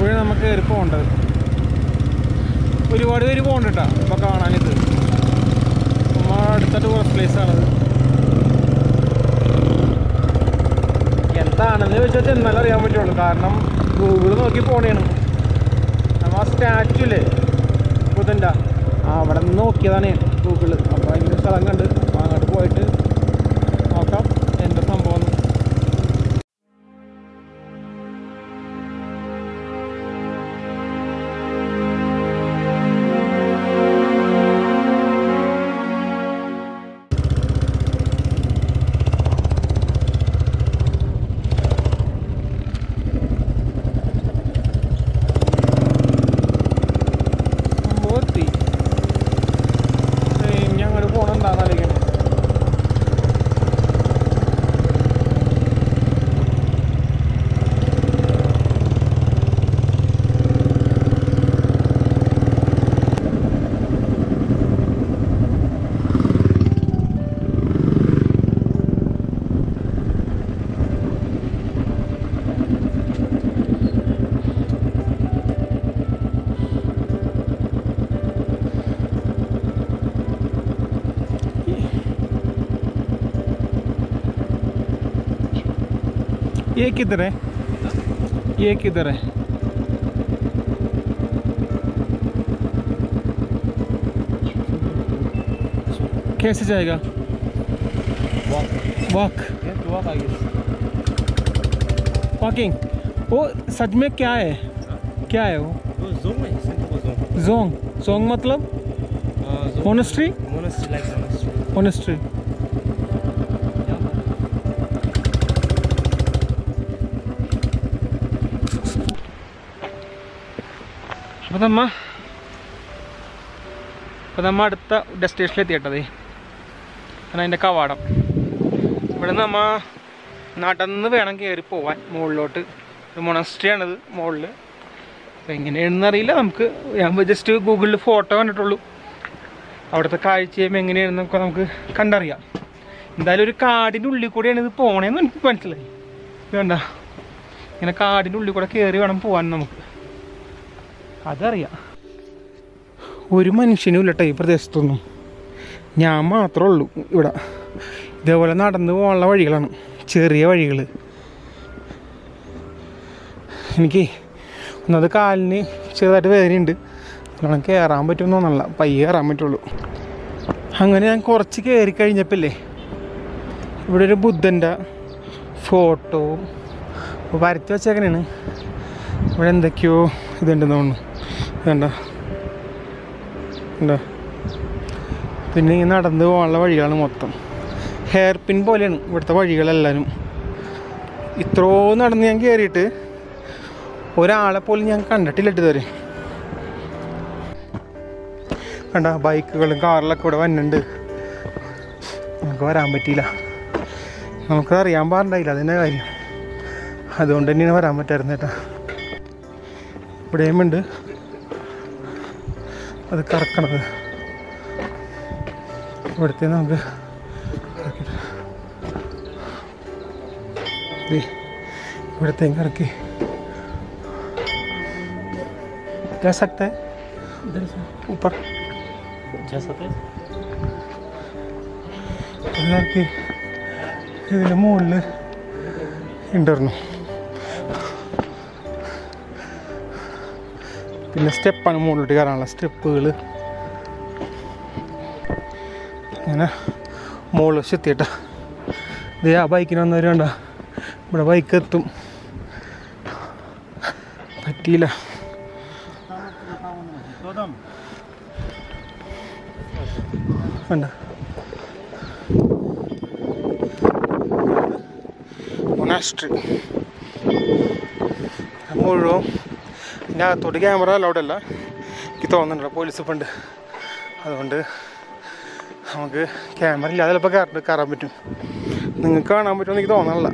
ഇപ്പോഴും നമുക്ക് കയറി പോകേണ്ടത് ഒരുപാട് പേര് പോകണ്ട കേട്ടോ ഇപ്പോൾ കാണാനിത് നമ്മൾ അടുത്ത ടൂറിസ്റ്റ് പ്ലേസ് ആണത് എന്താണെന്ന് ചോദിച്ചാൽ ചെന്നാലും അറിയാൻ പറ്റുള്ളൂ കാരണം ഗൂഗിൾ നോക്കി പോണേണ് നമ്മൾ ആ സ്റ്റാച്ചു ഇല്ലേ ബുധൻ്റെ അവിടെ നിന്ന് നോക്കിയതാണ് ഞാൻ ഗൂഗിള് അപ്പോൾ അതിൻ്റെ സ്ഥലം കണ്ട് അങ്ങോട്ട് പോയിട്ട് നോക്കാം എന്താ സംഭവം എന്ന്. സംഭവം എത്തി ഇനി അങ്ങോട്ട് പോകണം എന്താണെന്ന് ആലോചിക്കണം ये किधर है ये किधर है कैसे जाएगा वॉक वॉकिंग वो सच में क्या है क्या है वो वो जोंग है सिंध को जोंग जोंग जोंग मतलब हाँ जोंग monastery monastery like monastery monastery അപ്പോൾ നമ്മ അപ്പോൾ നമ്മ അടുത്ത ഡെസ്റ്റിനേഷനിൽ എത്തിയിട്ടത് കാരണം അതിൻ്റെ കവാടം ഇവിടെ നമ്മ നടന്ന് വേണം കയറി പോവാൻ മുകളിലോട്ട് ഒരു മൊണസ്ട്രി ആണിത് മുകളിൽ അപ്പോൾ എങ്ങനെയാണെന്ന് അറിയില്ല നമുക്ക് ഞാൻ ജസ്റ്റ് ഗൂഗിളിൽ ഫോട്ടോ കണ്ടിട്ടുള്ളൂ അവിടുത്തെ കാഴ്ചയും എങ്ങനെയാണെന്നൊക്കെ നമുക്ക് കണ്ടറിയാം എന്തായാലും ഒരു കാടിൻ്റെ ഉള്ളിൽ കൂടെയാണ് ഇത് പോണേന്ന് എനിക്ക് മനസ്സിലായി വേണ്ട ഇങ്ങനെ കാടിൻ്റെ ഉള്ളിൽ കൂടെ കയറി വേണം പോകാൻ നമുക്ക് അതറിയാം ഒരു മനുഷ്യനും ഇല്ലട്ടെ ഈ പ്രദേശത്തൊന്നും ഞാൻ മാത്രമേ ഉള്ളൂ ഇവിടെ ഇതേപോലെ നടന്നു പോകാനുള്ള വഴികളാണ് ചെറിയ വഴികൾ എനിക്ക് ഒന്നത് കാലിന് ചെറുതായിട്ട് വേദനയുണ്ട് നല്ലോണം കയറാൻ പറ്റുമെന്നൊന്നല്ല പയ്യെ കയറാൻ പറ്റുള്ളൂ അങ്ങനെ ഞാൻ കുറച്ച് കയറി കഴിഞ്ഞപ്പോഴല്ലേ ഇവിടെ ഒരു ബുദ്ധൻ്റെ ഫോട്ടോ വരച്ച് വെച്ചേക്കണേണ് ഇവിടെ എന്തൊക്കെയോ ഇതുണ്ടെന്ന് തോന്നുന്നു വേണ്ട ഉണ്ടോ പിന്നെ ഈ നടന്ന് പോകാനുള്ള വഴികളാണ് മൊത്തം ഹെയർ പിൻ പോലെയാണ് ഇവിടുത്തെ വഴികളെല്ലാവരും ഇത്രോ നടന്ന് ഞാൻ കയറിയിട്ട് ഒരാളെ പോലും ഞാൻ കണ്ടിട്ടില്ല ഇതുവരെ കണ്ട ബൈക്കുകളും കാറിലൊക്കെ ഇവിടെ വന്നുണ്ട് നമുക്ക് വരാൻ പറ്റിയില്ല നമുക്കത് അറിയാൻ പാടുണ്ടായില്ല അതിൻ്റെ കാര്യം അതുകൊണ്ട് തന്നെയാണ് വരാൻ പറ്റായിരുന്നു ചേട്ടാ ഇവിടെയും ഉണ്ട് അത് കറക്കണത് ഇവിടുത്തെ നമുക്ക് കറക്കിട്ട് ദേ, ഇവിടത്തേക്ക് കറക്കി जा सकता है इधर से ऊपर जा सकते हैं എല്ലാവർക്കും ഇതിൻ്റെ മുകളിൽ ഉണ്ടായിരുന്നു പിന്നെ സ്റ്റെപ്പാണ് മുകളിലോട്ട് കയറാനുള്ള സ്റ്റെപ്പുകൾ അങ്ങനെ മുകളിൽ വശം എത്തിയിട്ട ഇത് ആ ബൈക്കിന് വന്നവർ വേണ്ട ഇവിടെ ബൈക്ക് എത്തും പറ്റിയില്ല വേണ്ട മൊനാസ്ട്രി മുഴുവൻ ഇതിൻ്റെ അകത്തോട്ട് ക്യാമറ അലൗഡ് അല്ല എനിക്ക് തോന്നുന്നുണ്ട് പോലീസ് ഇപ്പം ഉണ്ട് അതുകൊണ്ട് നമുക്ക് ക്യാമറ ഇല്ലാതെ ചിലപ്പോൾ കയറി കയറാൻ പറ്റും നിങ്ങൾക്ക് കാണാൻ പറ്റുമെന്ന് എനിക്ക് തോന്നണില്ല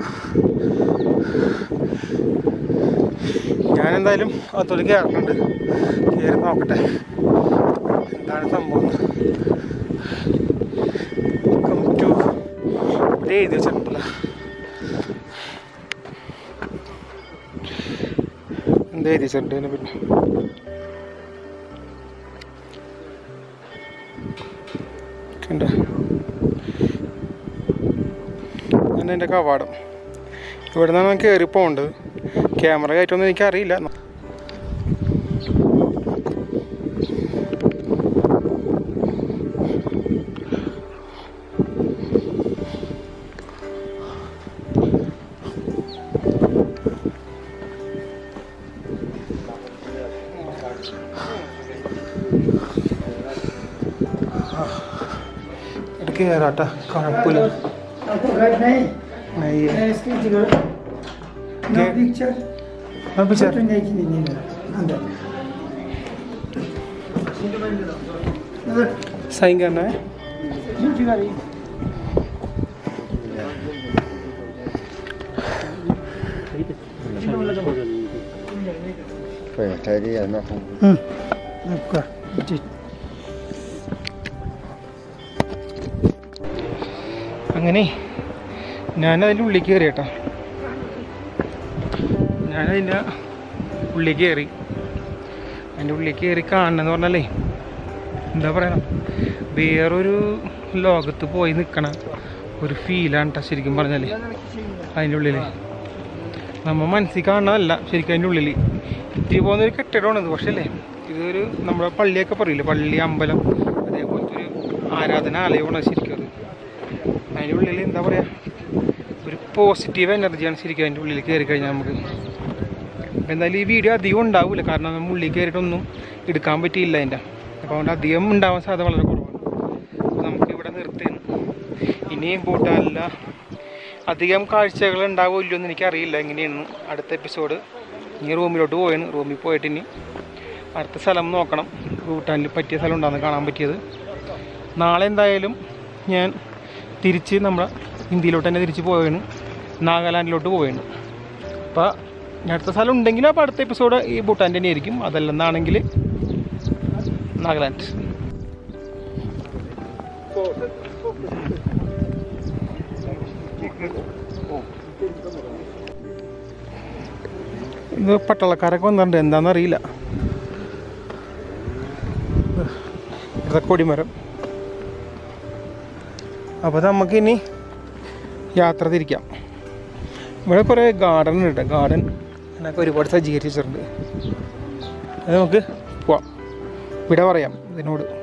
ഞാൻ എന്തായാലും അകത്തോട്ട് കയറുന്നുണ്ട് കയറി നോക്കട്ടെ എന്താണ് സംഭവം കം ടു ഇവിടെ എഴുതി വെച്ചിട്ടുണ്ടല്ലോ എന്താ എഴുതി വെച്ചിട്ടുണ്ട് ഇതിനെ പറ്റി കണ്ടോ അങ്ങനെ എൻ്റെ കവാടം ഇവിടെ നിന്നാണ് കയറി പോകേണ്ടത് ക്യാമറ കയറ്റൊന്നും എനിക്കറിയില്ല ഇടയ്ക്ക് കയറാട്ടാ കുഴപ്പമില്ല आपको घर नहीं नहीं है है इसकी जगह नो क्या? पिक्चर मैं पिक्चर फोटो नहीं खींचनी नहीं है अंदर अंदर साइन करना है ड्यूटी वाली phải thấy đi nó không हम्म आपका जी അങ്ങനെ ഞാനതിൻ്റെ ഉള്ളിൽ കയറി കേട്ടോ ഞാനതിൻ്റെ ഉള്ളിൽ കയറി അതിൻ്റെ ഉള്ളിൽ കയറി കാണണമെന്ന് പറഞ്ഞാലേ എന്താ പറയണം വേറൊരു ലോകത്ത് പോയി നിൽക്കണ ഒരു ഫീലാണ് കേട്ടോ ശരിക്കും പറഞ്ഞാലേ അതിൻ്റെ ഉള്ളിൽ നമ്മൾ മനസ്സിൽ കാണുന്നതല്ല ശരിക്കും അതിൻ്റെ ഉള്ളിൽ ഇത്തിരി പോകുന്നൊരു കെട്ടിടമാണിത് പക്ഷേ അല്ലേ ഇതൊരു നമ്മുടെ പള്ളിയൊക്കെ പറയില്ലേ പള്ളി അമ്പലം അതേപോലത്തെ ഒരു ആരാധനാലയമാണ് ശരിക്കും അത് അതിൻ്റെ ഉള്ളിൽ എന്താ പറയുക ഒരു പോസിറ്റീവ് എനർജിയാണ് ശരിക്കും അതിൻ്റെ ഉള്ളിൽ കയറി കഴിഞ്ഞാൽ നമുക്ക് അപ്പോൾ എന്തായാലും ഈ വീഡിയോ അധികം ഉണ്ടാവില്ല കാരണം നമ്മൾ ഉള്ളിൽ കയറിയിട്ടൊന്നും എടുക്കാൻ പറ്റിയില്ല അതിൻ്റെ അപ്പോൾ അതുകൊണ്ട് അധികം ഉണ്ടാവാൻ സാധ്യത വളരെ കുറവാണ് അപ്പോൾ നമുക്ക് ഇവിടെ നിർത്തുന്നു ഇനിയും പൂട്ടാനില്ല അധികം കാഴ്ചകൾ ഉണ്ടാവുമോ ഇല്ലയോ എന്ന് എനിക്കറിയില്ല എങ്ങനെയാണ് അടുത്ത എപ്പിസോഡ് ഇനി റൂമിലോട്ട് പോയാണ് റൂമിൽ പോയിട്ട് ഇനി അടുത്ത സ്ഥലം നോക്കണം ഭൂട്ടാനിൽ പറ്റിയ സ്ഥലം ഉണ്ടാകുന്ന കാണാൻ പറ്റിയത് നാളെ എന്തായാലും ഞാൻ തിരിച്ച് നമ്മുടെ ഇന്ത്യയിലോട്ട് തന്നെ തിരിച്ച് പോവുകയാണ് നാഗാലാൻഡിലോട്ട് പോവുകയാണ് അപ്പോൾ ഇനി അടുത്ത സ്ഥലം ഉണ്ടെങ്കിലും അപ്പോൾ അടുത്ത എപ്പിസോഡ് ഈ ഭൂട്ടാൻ്റെ തന്നെ ആയിരിക്കും അതല്ലെന്നാണെങ്കിൽ നാഗാലാൻഡ് ഇത് പട്ടാളക്കാരൊക്കെ വന്നിട്ടുണ്ട് എന്താണെന്ന് അറിയില്ല ഇതൊക്കെ കൊടിമരം അപ്പോൾ നമുക്കിനി യാത്ര തിരിക്കാം ഇവിടെ കുറേ ഗാർഡൻ ഉണ്ട് ഗാർഡൻ എന്നൊക്കെ ഒരുപാട് സജ്ജീകരിച്ച് വെച്ചിട്ടുണ്ട് അത് നമുക്ക് പോവാം ഇവിടെ പറയാം ഇതിനോട്